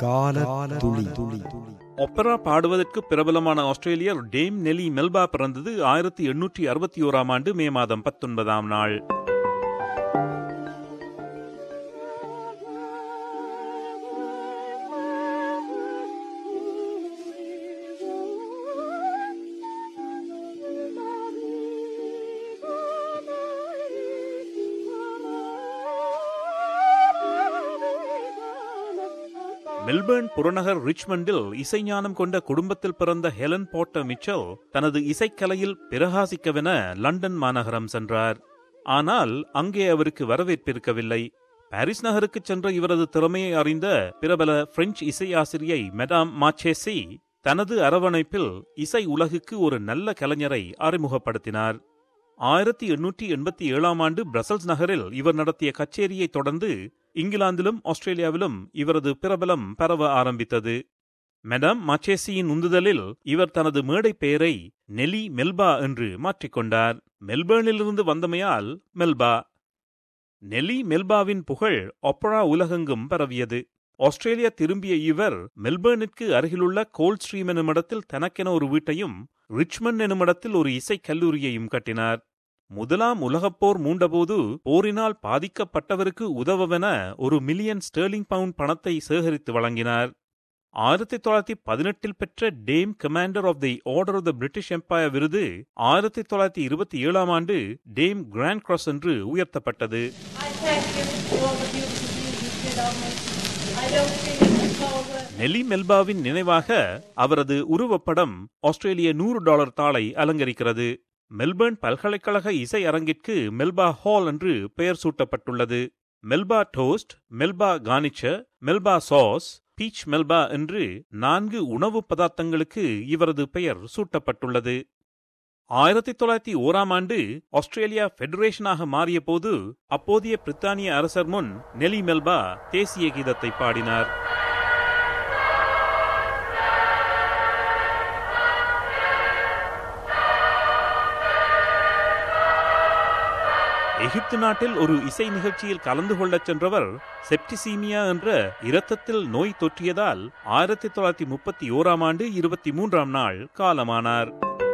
கால துளி துளி ஒப்பரா பாடுவதற்கு பிரபலமான ஆஸ்திரேலியர் டேம் நெலி மெல்பா பிறந்தது ஆயிரத்தி எண்ணூற்றி அறுபத்தி ஓராம் ஆண்டு மே மாதம் பத்தொன்பதாம் நாள் மெல்பர்ன் புறநகர் ரிச்மண்டில் இசைஞானம் கொண்ட குடும்பத்தில் பிறந்த ஹெலன் போட்ட மிச்சல் தனது இசைக்கலையில் பிரகாசிக்கவென லண்டன் மாநகரம் சென்றார் ஆனால் அங்கே அவருக்கு வரவேற்பிருக்கவில்லை பாரிஸ் நகருக்கு சென்ற இவரது திறமையை அறிந்த பிரபல பிரெஞ்சு இசையாசிரியை மெடாம் மாச்சேசி தனது அரவணைப்பில் இசை உலகுக்கு ஒரு நல்ல கலைஞரை அறிமுகப்படுத்தினார் ஆயிரத்தி எண்ணூற்றி எண்பத்தி ஏழாம் ஆண்டு பிரசல்ஸ் நகரில் இவர் நடத்திய கச்சேரியை தொடர்ந்து இங்கிலாந்திலும் ஆஸ்திரேலியாவிலும் இவரது பிரபலம் பரவ ஆரம்பித்தது மெடாம் மாச்சேசியின் உந்துதலில் இவர் தனது மேடை பெயரை நெலி மெல்பா என்று மாற்றிக்கொண்டார் மெல்பர்னிலிருந்து வந்தமையால் மெல்பா நெலி மெல்பாவின் புகழ் ஒப்பரா உலகெங்கும் பரவியது ஆஸ்திரேலியா திரும்பிய இவர் மெல்பர்னிற்கு அருகிலுள்ள கோல்ட் ஸ்ட்ரீம் எனுமிடத்தில் தனக்கென ஒரு வீட்டையும் ரிச்மண்ட் எனுமிடத்தில் ஒரு இசைக் கல்லூரியையும் கட்டினார் முதலாம் உலகப்போர் மூண்டபோது போரினால் பாதிக்கப்பட்டவருக்கு உதவவென ஒரு மில்லியன் ஸ்டெர்லிங் பவுண்ட் பணத்தை சேகரித்து வழங்கினார் ஆயிரத்தி தொள்ளாயிரத்தி பதினெட்டில் பெற்ற dame commander of the order of the British empire விருது ஆயிரத்தி தொள்ளாயிரத்தி இருபத்தி ஏழாம் ஆண்டு டேம் கிராண்ட் கிராஸ் என்று உயர்த்தப்பட்டது I thank you for all the beautiful things you did on me. I don't think it's over. நெல்லி மெல்பாவின் நினைவாக அவரது உருவப்படம் ஆஸ்திரேலிய நூறு டாலர் தாளை அலங்கரிக்கிறது மெல்பர்ன் பல்கலைக்கழக இசை அரங்கிற்கு மெல்பா ஹால் என்று பெயர் சூட்டப்பட்டுள்ளது Melba toast Melba garniture Melba sauce peach Melba என்று நான்கு உணவு பதார்த்தங்களுக்கு இவரது பெயர் சூட்டப்பட்டுள்ளது ஆயிரத்தி தொள்ளாயிரத்தி ஓராம் ஆண்டு ஆஸ்திரேலியா ஃபெடரேஷனாக மாறிய போது அப்போதைய பிரித்தானிய அரசர் முன் நெலி மெல்பா தேசிய கீதத்தை பாடினார் எகிப்து நாட்டில் ஒரு இசை நிகழ்ச்சியில் கலந்து கொள்ளச் சென்றவர் செப்டிசீமியா என்ற இரத்தத்தில் நோய் தொற்றியதால் ஆயிரத்தி தொள்ளாயிரத்தி முப்பத்தி ஓராம் ஆண்டு இருபத்தி மூன்றாம் நாள் காலமானார்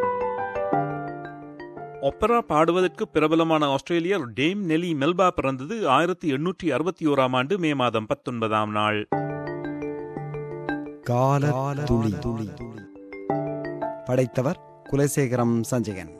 ஒப்பரா பாடுவதற்கு பிரபலமான ஆஸ்திரேலியர் டேம் நெலி மெல்பா பிறந்தது ஆயிரத்தி எண்ணூற்றி அறுபத்தி ஓராம் ஆண்டு மே மாதம் பத்தொன்பதாம் நாள் கால துளி துளி படைத்தவர் குலசேகரம் சஞ்சயன்